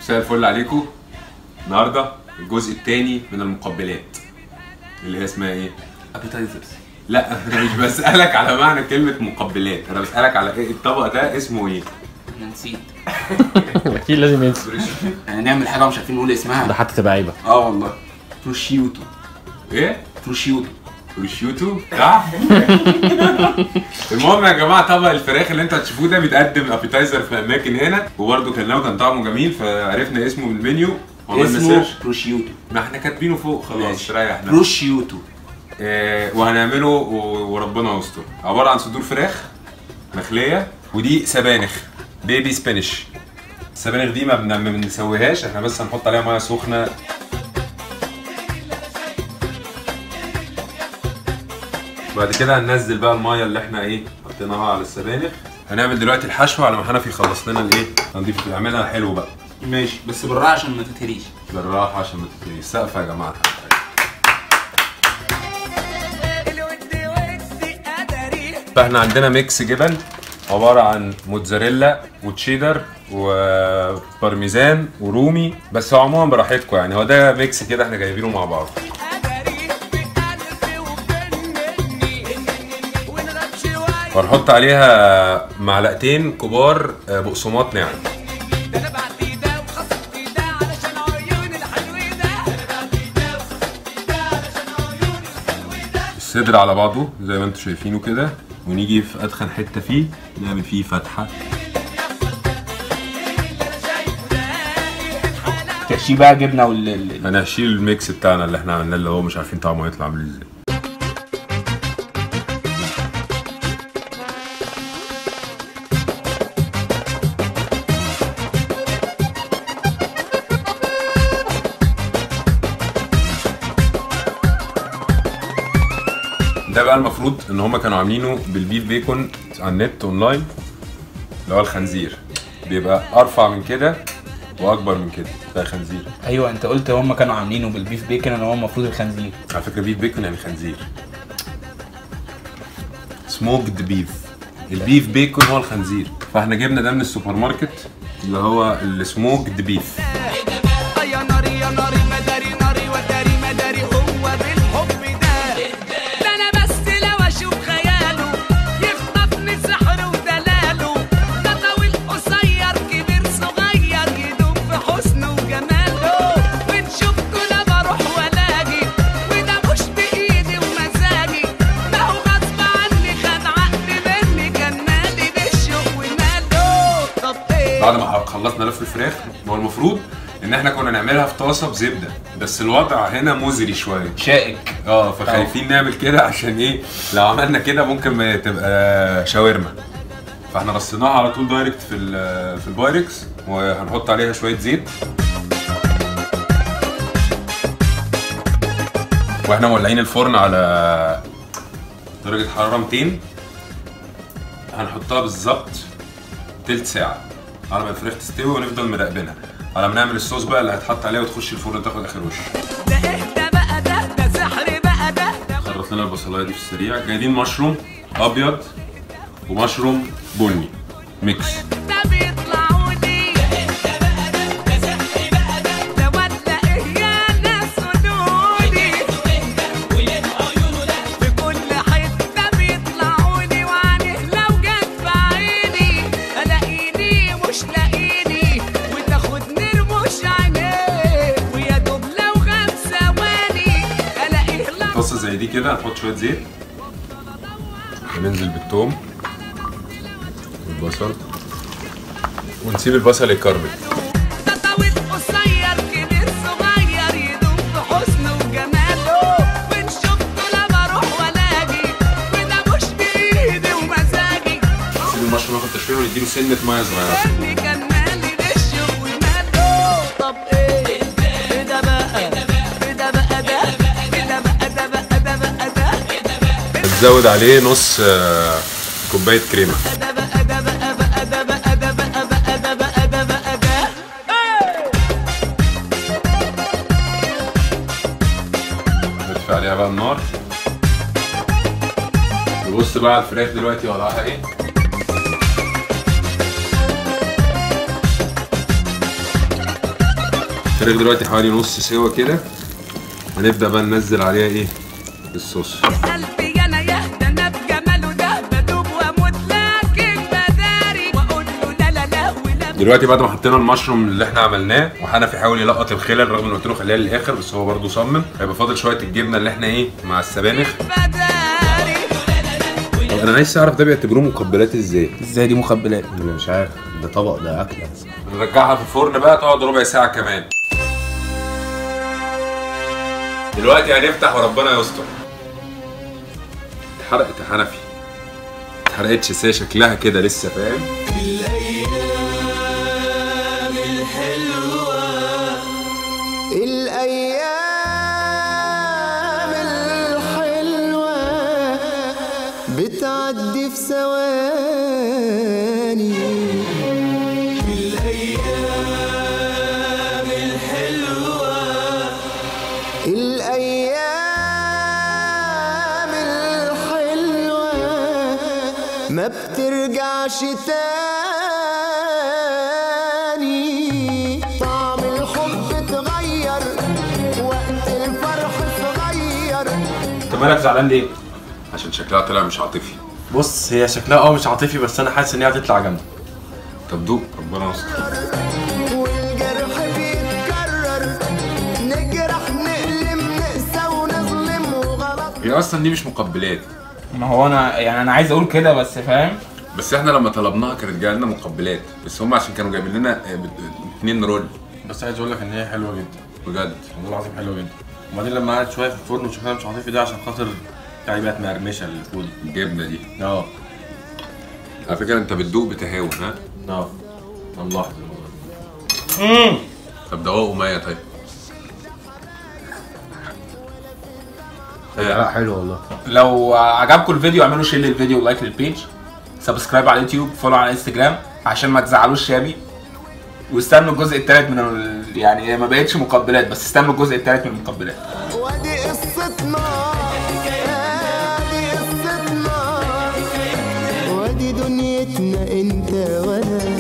مساء الفل عليكم النهارده الجزء الثاني من المقبلات اللي هي اسمها ايه؟ ابيتايزرز لا انا مش بسألك على معنى كلمة مقبلات انا بسألك على ايه الطبق ده اسمه ايه؟ انا نسيت اكيد لازم ينسى يعني نعمل حاجه ومش عارفين نقول ده اسمها حتى تبقى عيبه اه والله بروشيوتو ايه؟ بروشيوتو بروشيوتو صح؟ المهم يا جماعه طبق الفراخ اللي انتوا هتشوفوه ده بيتقدم ابيتايزر في اماكن هنا وبرده كان كان طعمه جميل فعرفنا اسمه من المنيو عملنا اسمه سيرش بروشيوتو ما احنا كاتبينه فوق خلاص ماشي. ريحنا بروشيوتو آه، وهنعمله و- وربنا يستر عباره عن صدور فراخ مخليه ودي سبانخ بيبي سبانيش السبانخ دي ما بن- ما بنسويهاش احنا بس هنحط عليها ميه سخنه بعد كده هننزل بقى الميه اللي احنا ايه حطيناها على السبانخ هنعمل دلوقتي الحشوه على ما حنفي يخلص لنا الايه هنضيف نعملها حلو بقى ماشي بس بالراحه عشان ما تتهريش بالراحه عشان ما تتهريش سقفه يا جماعه فاحنا عندنا ميكس جبن عبارة عن موتزاريلا وتشيدر وبارميزان ورومي بس هو عموما براحتكم يعني هو ده ميكس كده احنا جايبينه مع بعض وهنحط عليها معلقتين كبار آه، بقسماط ناعم الصدر على بعضه زي ما انتم شايفينه كده ونيجي في ادخن حته فيه نعمل فيه فتحه تحشيه بقى جبنه وال ال- انا هشيل الميكس بتاعنا اللي احنا عملناه اللي هو مش عارفين طعمه هيطلع عامل ازاي ده بقى المفروض ان هم كانوا عاملينه بالبيف بيكون على النت اونلاين اللي هو الخنزير بيبقى ارفع من كده واكبر من كده ده خنزير ايوه انت قلت هم كانوا عاملينه بالبيف بيكن ان هو المفروض الخنزير على فكره بيف بيكون يعني خنزير سموكد بيف البيف بيكون هو الخنزير فاحنا جبنا ده من السوبر ماركت اللي هو السموكد بيف يا ناري يا ناري مداري ناري وداري مداري هو بالحب ده ده انا بس لو اشوف خياله يخطفني سحر ودلاله ده طويل قصير كبير صغير يدوب في حسنه وجماله وان شفته لا بروح ولاجي وده مش بايدي ومزاجي ما هو غصب عني خد عقلي مني كان مالي بالشوق وماله طب ايه بعد ما خلصنا لف الفراخ هو المفروض ان احنا كنا نعملها في طاسه بزبده بس الوضع هنا مزري شويه شائك اه فخايفين نعمل كده عشان ايه لو عملنا كده ممكن ما تبقى شاورما فاحنا رصيناها على طول دايركت في ال- في البايركس وهنحط عليها شويه زيت واحنا مولعين الفرن على درجه حراره 200 هنحطها بالظبط تلت ساعه على ما الفراخ تستوي ونفضل مراقبينها على ما نعمل الصوص بقى اللي هتحط عليها وتخش الفرن تاخد اخر وش ده اهدى بقى ده ده سحر بقى ده ده خلص لنا البصلايه دي في السريع جايبين مشروم ابيض ومشروم بني ميكس ده بيطلعوا لي ده ولا ايه يا ناس قولولي في كل حته بيطلعوا لي وعليه لو جت في عيني الاقيني مش لاقيني وتاخدني رموش عينيه ويا دوب لو غاب ثواني الاقيه لو طاسه زي دي كده هنحط شويه زيت وننزل بالثوم والبصل ونسيب البصل يكرمل ده طويل قصير كبير صغير يدوب في حسنه وجماله وان شفته لا بروح ولا اجي وده مش بايدي ومزاجي نسيب المشروم ياخد تشويه ونديله سنه ميه صغيره اني كان مالي بالشوق وماله طب ايه ايه ده بقى ايه ده بقى ده ايه ده بقى ده بقى ده بقى ده نزود عليه نص آه، كوبايه كريمه ده بقى ده بقى بقى ده بقى ده بقى بقى ده بقى ده بقى ده ايه نطفي عليها بقى النار نبص بقى على الفراخ دلوقتي وضعها ايه الفراخ دلوقتي حوالي نص سوا كده هنبدا بقى ننزل عليها ايه الصوص قلبي انا يهدى انا بجماله ده بدوب واموت لكن بداري واقول له لا لا لا ولا دلوقتي بعد ما حطينا المشروم اللي احنا عملناه وحنفي حاول يلقط الخلل رغم ان قلت له خليها للاخر بس هو برضه صمم هيبقى فاضل شويه الجبنه اللي احنا ايه مع السبانخ بداري طب انا عايز اعرف ده بيعتبروه مقبلات ازاي ازاي دي مقبلات انا مش عارف ده طبق ده اكله نرجعها في الفرن بقى تقعد ربع ساعه كمان دلوقتي هنفتح وربنا يستر اتحرقت يا حنفي اتحرقتش بس هي شكلها كده لسه فاهم الأيام الحلوة بتعدي في ثواني الأيام الحلوة الأيام الحلوة ما بترجعش تاني طعم الحب اتغير وقت الفرح صغير انت مالك زعلان ليه؟ عشان شكلها طلع مش عاطفي بص هي شكلها اه مش عاطفي بس انا حاسس ان هي هتطلع جامده طب دوق ربنا يستر والجرح بيتكرر نجرح نألم نقسى ونظلم وغلط هي اصلا دي مش مقبلات ما هو انا يعني انا عايز اقول كده بس فاهم بس احنا لما طلبناها كانت جايه لنا مقبلات بس هم عشان كانوا جايبين لنا آه، بت- اتنين رول بس عايز اقول لك ان هي حلوه جدا بجد والله العظيم حلوه جدا وبعدين لما قعدت شويه في الفرن وشكلها مش عاطفي ده عشان خاطر يعني بقت مقرمشه اللي فوق دي الجبنه دي اه على فكره انت بتدوق بتهاون ها اه انا ملاحظ الموضوع ده. طب دوقوا ميه طيب لا حلو والله لو عجبكم الفيديو اعملوا شير للفيديو ولايك للبيج سبسكرايب على اليوتيوب فولو على انستجرام عشان ما تزعلوش شابي واستنوا الجزء الثالث من ال... يعني هي ما بقتش مقبلات بس استنوا الجزء الثالث من المقبلات وادي قصتنا ادي قصتنا وادي دنيتنا انت وانا